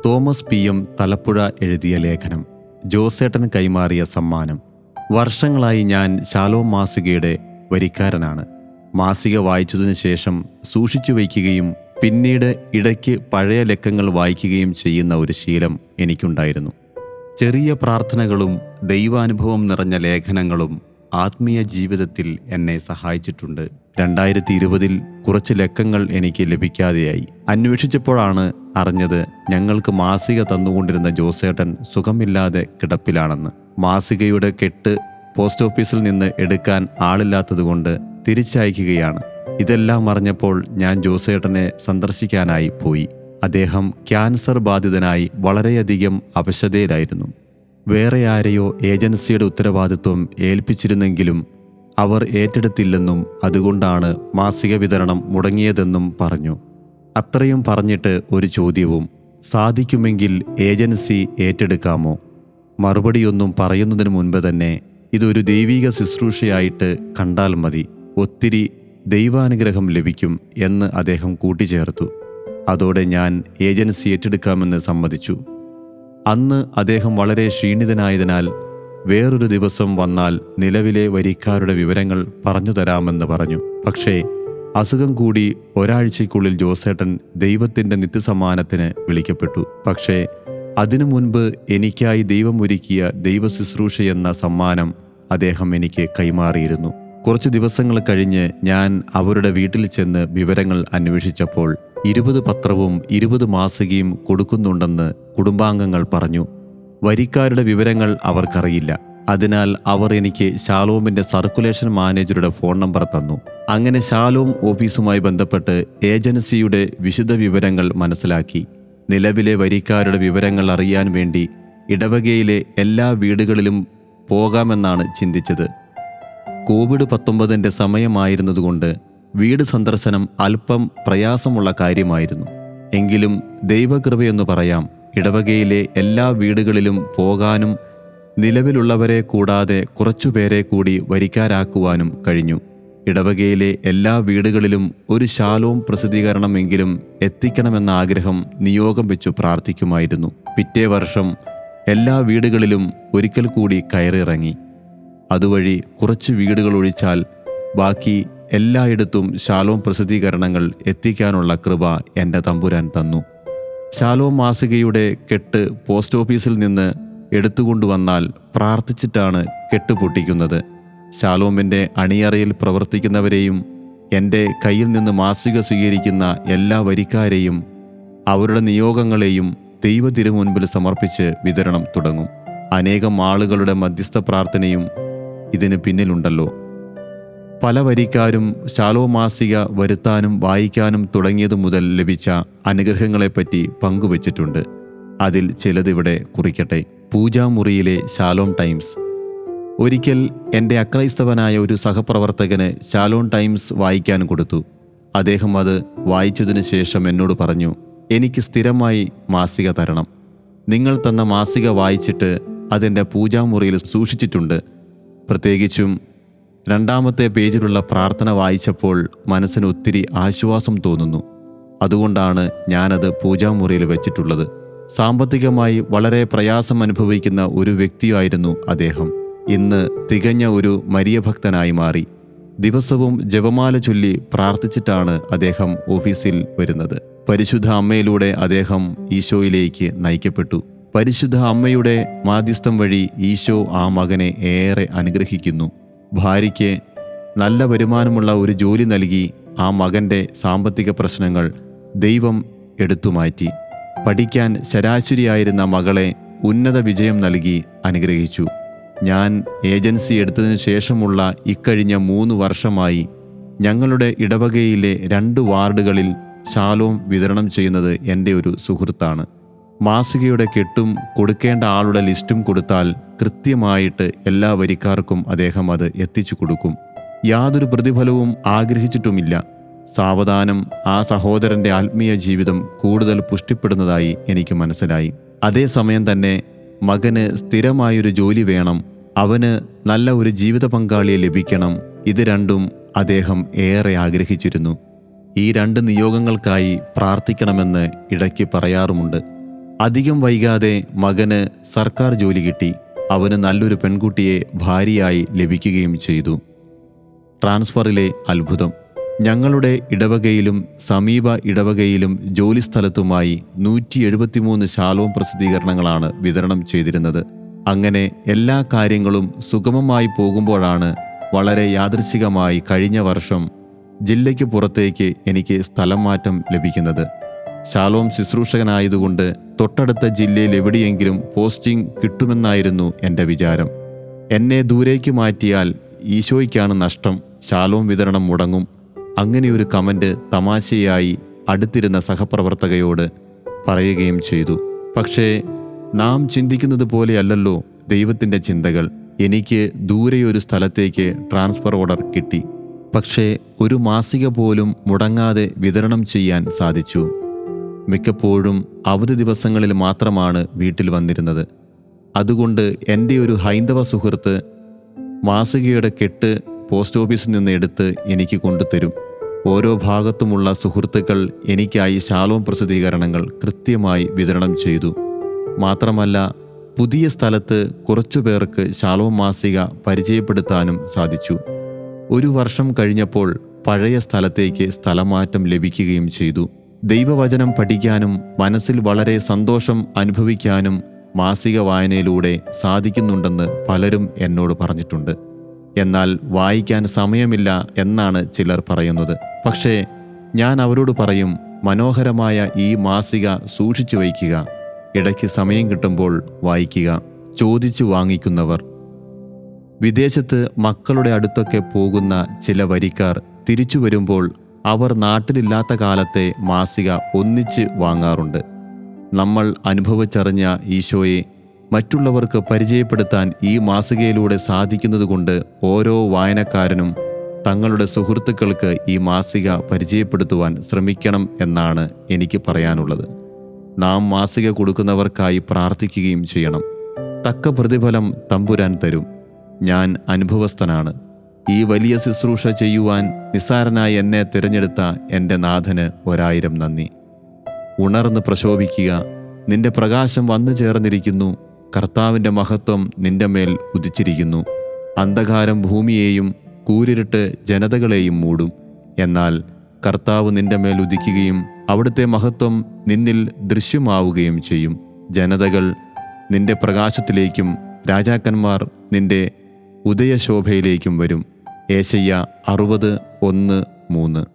Thomas P M Thalappuzha എഴുതിയ ലേഖനം ജോസേട്ടൻ കൈമാറിയ സമ്മാനം വർഷങ്ങളായി ഞാൻ ശാലോം മാസികയുടെ വരിക്കാരനാണ് മാസിക വായിച്ചതിനു ശേഷം സൂക്ഷിച്ചു വയ്ക്കുകയും പിന്നീട് ഇടയ്ക്ക് പഴയ ലക്കങ്ങൾ വായിക്കുകയും ചെയ്യുന്ന ഒരു ശീലം എനിക്കുണ്ടായിരുന്നു ചെറിയ പ്രാർത്ഥനകളും ദൈവാനുഭവം നിറഞ്ഞ ലേഖനങ്ങളും ആത്മീയ ജീവിതത്തിൽ എന്നെ സഹായിച്ചിട്ടുണ്ട് രണ്ടായിരത്തി ഇരുപതിൽ കുറച്ച് ലക്കങ്ങൾ എനിക്ക് ലഭിക്കാതെയായി അന്വേഷിച്ചപ്പോഴാണ് അറിഞ്ഞത് ഞങ്ങൾക്ക് മാസിക തന്നുകൊണ്ടിരുന്ന ജോസേട്ടൻ സുഖമില്ലാതെ കിടപ്പിലാണെന്ന് മാസികയുടെ കെട്ട് പോസ്റ്റ് ഓഫീസിൽ നിന്ന് എടുക്കാൻ ആളില്ലാത്തതുകൊണ്ട് തിരിച്ചയക്കുകയാണ് ഇതെല്ലാം അറിഞ്ഞപ്പോൾ ഞാൻ ജോസേട്ടനെ സന്ദർശിക്കാനായി പോയി അദ്ദേഹം ക്യാൻസർ ബാധിതനായി വളരെയധികം അവശതയിലായിരുന്നു വേറെ ആരെയോ ഏജൻസിയുടെ ഉത്തരവാദിത്വം ഏൽപ്പിച്ചിരുന്നെങ്കിലും അവർ ഏറ്റെടുത്തില്ലെന്നും അതുകൊണ്ടാണ് മാസിക വിതരണം മുടങ്ങിയതെന്നും പറഞ്ഞു അത്രയും പറഞ്ഞിട്ട് ഒരു ചോദ്യവും സാധിക്കുമെങ്കിൽ ഏജൻസി ഏറ്റെടുക്കാമോ മറുപടിയൊന്നും പറയുന്നതിന് മുൻപ് തന്നെ ഇതൊരു ദൈവിക ശുശ്രൂഷയായിട്ട് കണ്ടാൽ മതി ഒത്തിരി ദൈവാനുഗ്രഹം ലഭിക്കും എന്ന് അദ്ദേഹം കൂട്ടിച്ചേർത്തു അതോടെ ഞാൻ ഏജൻസി ഏറ്റെടുക്കാമെന്ന് സമ്മതിച്ചു അന്ന് അദ്ദേഹം വളരെ ക്ഷീണിതനായതിനാൽ വേറൊരു ദിവസം വന്നാൽ നിലവിലെ വരിക്കാരുടെ വിവരങ്ങൾ പറഞ്ഞു തരാമെന്ന് പറഞ്ഞു പക്ഷേ അസുഖം കൂടി ഒരാഴ്ചയ്ക്കുള്ളിൽ ജോസേട്ടൻ ദൈവത്തിൻ്റെ നിത്യസമ്മാനത്തിന് വിളിക്കപ്പെട്ടു പക്ഷേ അതിനു മുൻപ് എനിക്കായി ദൈവം ഒരുക്കിയ ദൈവശുശ്രൂഷയെന്ന സമ്മാനം അദ്ദേഹം എനിക്ക് കൈമാറിയിരുന്നു കുറച്ച് ദിവസങ്ങൾ കഴിഞ്ഞ് ഞാൻ അവരുടെ വീട്ടിൽ ചെന്ന് വിവരങ്ങൾ അന്വേഷിച്ചപ്പോൾ ഇരുപത് പത്രവും ഇരുപത് മാസികയും കൊടുക്കുന്നുണ്ടെന്ന് കുടുംബാംഗങ്ങൾ പറഞ്ഞു വരിക്കാരുടെ വിവരങ്ങൾ അവർക്കറിയില്ല അതിനാൽ അവർ എനിക്ക് ഷാലോമിന്റെ സർക്കുലേഷൻ മാനേജറുടെ ഫോൺ നമ്പർ തന്നു അങ്ങനെ ഷാലോം ഓഫീസുമായി ബന്ധപ്പെട്ട് ഏജൻസിയുടെ വിശദ വിവരങ്ങൾ മനസ്സിലാക്കി നിലവിലെ വരിക്കാരുടെ വിവരങ്ങൾ അറിയാൻ വേണ്ടി ഇടവകയിലെ എല്ലാ വീടുകളിലും പോകാമെന്നാണ് ചിന്തിച്ചത് കോവിഡ് പത്തൊമ്പതിൻ്റെ സമയമായിരുന്നതുകൊണ്ട് വീട് സന്ദർശനം അല്പം പ്രയാസമുള്ള കാര്യമായിരുന്നു എങ്കിലും ദൈവകൃപയെന്ന് പറയാം ഇടവകയിലെ എല്ലാ വീടുകളിലും പോകാനും നിലവിലുള്ളവരെ കൂടാതെ കുറച്ചുപേരെ കൂടി വരിക്കാരാക്കുവാനും കഴിഞ്ഞു ഇടവകയിലെ എല്ലാ വീടുകളിലും ഒരു ശാലോം പ്രസിദ്ധീകരണമെങ്കിലും എത്തിക്കണമെന്ന ആഗ്രഹം നിയോഗം വെച്ചു പ്രാർത്ഥിക്കുമായിരുന്നു പിറ്റേ വർഷം എല്ലാ വീടുകളിലും ഒരിക്കൽ കൂടി കയറിയിറങ്ങി അതുവഴി കുറച്ച് വീടുകൾ ഒഴിച്ചാൽ ബാക്കി എല്ലായിടത്തും ശാലോം പ്രസിദ്ധീകരണങ്ങൾ എത്തിക്കാനുള്ള കൃപ എൻ്റെ തമ്പുരാൻ തന്നു ശാലോം മാസികയുടെ കെട്ട് പോസ്റ്റ് ഓഫീസിൽ നിന്ന് എടുത്തുകൊണ്ടുവന്നാൽ പ്രാർത്ഥിച്ചിട്ടാണ് കെട്ട് പൊട്ടിക്കുന്നത് ശാലോമിൻ്റെ അണിയറയിൽ പ്രവർത്തിക്കുന്നവരെയും എൻ്റെ കയ്യിൽ നിന്ന് മാസിക സ്വീകരിക്കുന്ന എല്ലാ വരിക്കാരെയും അവരുടെ നിയോഗങ്ങളെയും ദൈവ തിരുമുൻപിൽ സമർപ്പിച്ച് വിതരണം തുടങ്ങും അനേകം ആളുകളുടെ മധ്യസ്ഥ പ്രാർത്ഥനയും ഇതിന് പിന്നിലുണ്ടല്ലോ പല വരിക്കാരും ശാലോ മാസിക വരുത്താനും വായിക്കാനും തുടങ്ങിയതു മുതൽ ലഭിച്ച അനുഗ്രഹങ്ങളെപ്പറ്റി പങ്കുവച്ചിട്ടുണ്ട് അതിൽ ചിലതിവിടെ കുറിക്കട്ടെ പൂജാമുറിയിലെ ശാലോം ടൈംസ് ഒരിക്കൽ എൻ്റെ അക്രൈസ്തവനായ ഒരു സഹപ്രവർത്തകന് ശാലോൺ ടൈംസ് വായിക്കാൻ കൊടുത്തു അദ്ദേഹം അത് വായിച്ചതിനു ശേഷം എന്നോട് പറഞ്ഞു എനിക്ക് സ്ഥിരമായി മാസിക തരണം നിങ്ങൾ തന്ന മാസിക വായിച്ചിട്ട് അതെൻ്റെ പൂജാമുറിയിൽ സൂക്ഷിച്ചിട്ടുണ്ട് പ്രത്യേകിച്ചും രണ്ടാമത്തെ പേജിലുള്ള പ്രാർത്ഥന വായിച്ചപ്പോൾ മനസ്സിന് ഒത്തിരി ആശ്വാസം തോന്നുന്നു അതുകൊണ്ടാണ് ഞാനത് പൂജാമുറിയിൽ വെച്ചിട്ടുള്ളത് സാമ്പത്തികമായി വളരെ പ്രയാസം അനുഭവിക്കുന്ന ഒരു വ്യക്തിയായിരുന്നു അദ്ദേഹം ഇന്ന് തികഞ്ഞ ഒരു മരിയഭക്തനായി മാറി ദിവസവും ജപമാല ചൊല്ലി പ്രാർത്ഥിച്ചിട്ടാണ് അദ്ദേഹം ഓഫീസിൽ വരുന്നത് പരിശുദ്ധ അമ്മയിലൂടെ അദ്ദേഹം ഈശോയിലേക്ക് നയിക്കപ്പെട്ടു പരിശുദ്ധ അമ്മയുടെ മാധ്യസ്ഥം വഴി ഈശോ ആ മകനെ ഏറെ അനുഗ്രഹിക്കുന്നു ഭാര്യയ്ക്ക് നല്ല വരുമാനമുള്ള ഒരു ജോലി നൽകി ആ മകൻ്റെ സാമ്പത്തിക പ്രശ്നങ്ങൾ ദൈവം എടുത്തുമാറ്റി പഠിക്കാൻ ശരാശരിയായിരുന്ന മകളെ ഉന്നത വിജയം നൽകി അനുഗ്രഹിച്ചു ഞാൻ ഏജൻസി എടുത്തതിനു ശേഷമുള്ള ഇക്കഴിഞ്ഞ മൂന്ന് വർഷമായി ഞങ്ങളുടെ ഇടവകയിലെ രണ്ട് വാർഡുകളിൽ ശാലോം വിതരണം ചെയ്യുന്നത് എൻ്റെ ഒരു സുഹൃത്താണ് മാസികയുടെ കെട്ടും കൊടുക്കേണ്ട ആളുടെ ലിസ്റ്റും കൊടുത്താൽ കൃത്യമായിട്ട് എല്ലാ വരിക്കാർക്കും അദ്ദേഹം അത് എത്തിച്ചു കൊടുക്കും യാതൊരു പ്രതിഫലവും ആഗ്രഹിച്ചിട്ടുമില്ല സാവധാനം ആ സഹോദരന്റെ ആത്മീയ ജീവിതം കൂടുതൽ പുഷ്ടിപ്പെടുന്നതായി എനിക്ക് മനസ്സിലായി അതേസമയം തന്നെ മകന് സ്ഥിരമായൊരു ജോലി വേണം അവന് നല്ല ഒരു ജീവിത പങ്കാളിയെ ലഭിക്കണം ഇത് രണ്ടും അദ്ദേഹം ഏറെ ആഗ്രഹിച്ചിരുന്നു ഈ രണ്ട് നിയോഗങ്ങൾക്കായി പ്രാർത്ഥിക്കണമെന്ന് ഇടയ്ക്ക് പറയാറുമുണ്ട് അധികം വൈകാതെ മകന് സർക്കാർ ജോലി കിട്ടി അവന് നല്ലൊരു പെൺകുട്ടിയെ ഭാര്യയായി ലഭിക്കുകയും ചെയ്തു ട്രാൻസ്ഫറിലെ അത്ഭുതം ഞങ്ങളുടെ ഇടവകയിലും സമീപ ഇടവകയിലും ജോലിസ്ഥലത്തുമായി നൂറ്റി എഴുപത്തിമൂന്ന് ശാലോം പ്രസിദ്ധീകരണങ്ങളാണ് വിതരണം ചെയ്തിരുന്നത് അങ്ങനെ എല്ലാ കാര്യങ്ങളും സുഗമമായി പോകുമ്പോഴാണ് വളരെ യാദൃശികമായി കഴിഞ്ഞ വർഷം ജില്ലയ്ക്ക് പുറത്തേക്ക് എനിക്ക് സ്ഥലം മാറ്റം ലഭിക്കുന്നത് ശാലോം ശുശ്രൂഷകനായതുകൊണ്ട് തൊട്ടടുത്ത ജില്ലയിൽ എവിടെയെങ്കിലും പോസ്റ്റിംഗ് കിട്ടുമെന്നായിരുന്നു എൻ്റെ വിചാരം എന്നെ ദൂരേക്ക് മാറ്റിയാൽ ഈശോയ്ക്കാണ് നഷ്ടം ശാലോം വിതരണം മുടങ്ങും അങ്ങനെയൊരു കമൻ്റ് തമാശയായി അടുത്തിരുന്ന സഹപ്രവർത്തകയോട് പറയുകയും ചെയ്തു പക്ഷേ നാം ചിന്തിക്കുന്നത് പോലെയല്ലല്ലോ ദൈവത്തിൻ്റെ ചിന്തകൾ എനിക്ക് ദൂരെയൊരു സ്ഥലത്തേക്ക് ട്രാൻസ്ഫർ ഓർഡർ കിട്ടി പക്ഷേ ഒരു മാസിക പോലും മുടങ്ങാതെ വിതരണം ചെയ്യാൻ സാധിച്ചു മിക്കപ്പോഴും അവധി ദിവസങ്ങളിൽ മാത്രമാണ് വീട്ടിൽ വന്നിരുന്നത് അതുകൊണ്ട് എൻ്റെ ഒരു ഹൈന്ദവ സുഹൃത്ത് മാസികയുടെ കെട്ട് പോസ്റ്റ് ഓഫീസിൽ നിന്ന് എടുത്ത് എനിക്ക് കൊണ്ടുതരും ഓരോ ഭാഗത്തുമുള്ള സുഹൃത്തുക്കൾ എനിക്കായി ശാലോം പ്രസിദ്ധീകരണങ്ങൾ കൃത്യമായി വിതരണം ചെയ്തു മാത്രമല്ല പുതിയ സ്ഥലത്ത് കുറച്ചു പേർക്ക് ശാലോം മാസിക പരിചയപ്പെടുത്താനും സാധിച്ചു ഒരു വർഷം കഴിഞ്ഞപ്പോൾ പഴയ സ്ഥലത്തേക്ക് സ്ഥലമാറ്റം ലഭിക്കുകയും ചെയ്തു ദൈവവചനം പഠിക്കാനും മനസ്സിൽ വളരെ സന്തോഷം അനുഭവിക്കാനും മാസിക വായനയിലൂടെ സാധിക്കുന്നുണ്ടെന്ന് പലരും എന്നോട് പറഞ്ഞിട്ടുണ്ട് എന്നാൽ വായിക്കാൻ സമയമില്ല എന്നാണ് ചിലർ പറയുന്നത് പക്ഷേ ഞാൻ അവരോട് പറയും മനോഹരമായ ഈ മാസിക സൂക്ഷിച്ചു വയ്ക്കുക ഇടയ്ക്ക് സമയം കിട്ടുമ്പോൾ വായിക്കുക ചോദിച്ചു വാങ്ങിക്കുന്നവർ വിദേശത്ത് മക്കളുടെ അടുത്തൊക്കെ പോകുന്ന ചില വരിക്കാർ തിരിച്ചു വരുമ്പോൾ അവർ നാട്ടിലില്ലാത്ത കാലത്തെ മാസിക ഒന്നിച്ച് വാങ്ങാറുണ്ട് നമ്മൾ അനുഭവിച്ചറിഞ്ഞ ഈശോയെ മറ്റുള്ളവർക്ക് പരിചയപ്പെടുത്താൻ ഈ മാസികയിലൂടെ സാധിക്കുന്നതുകൊണ്ട് ഓരോ വായനക്കാരനും തങ്ങളുടെ സുഹൃത്തുക്കൾക്ക് ഈ മാസിക പരിചയപ്പെടുത്തുവാൻ ശ്രമിക്കണം എന്നാണ് എനിക്ക് പറയാനുള്ളത് നാം മാസിക കൊടുക്കുന്നവർക്കായി പ്രാർത്ഥിക്കുകയും ചെയ്യണം തക്ക പ്രതിഫലം തമ്പുരാൻ തരും ഞാൻ അനുഭവസ്ഥനാണ് ഈ വലിയ ശുശ്രൂഷ ചെയ്യുവാൻ നിസ്സാരനായി എന്നെ തിരഞ്ഞെടുത്ത എൻ്റെ നാഥന് ഒരായിരം നന്ദി ഉണർന്ന് പ്രശോഭിക്കുക നിന്റെ പ്രകാശം വന്നു ചേർന്നിരിക്കുന്നു കർത്താവിൻ്റെ മഹത്വം നിന്റെ മേൽ ഉദിച്ചിരിക്കുന്നു അന്ധകാരം ഭൂമിയെയും കൂരിരുട്ട് ജനതകളെയും മൂടും എന്നാൽ കർത്താവ് നിന്റെ മേൽ ഉദിക്കുകയും അവിടുത്തെ മഹത്വം നിന്നിൽ ദൃശ്യമാവുകയും ചെയ്യും ജനതകൾ നിന്റെ പ്രകാശത്തിലേക്കും രാജാക്കന്മാർ നിന്റെ ഉദയശോഭയിലേക്കും വരും ഏശയ്യ അറുപത് ഒന്ന് മൂന്ന്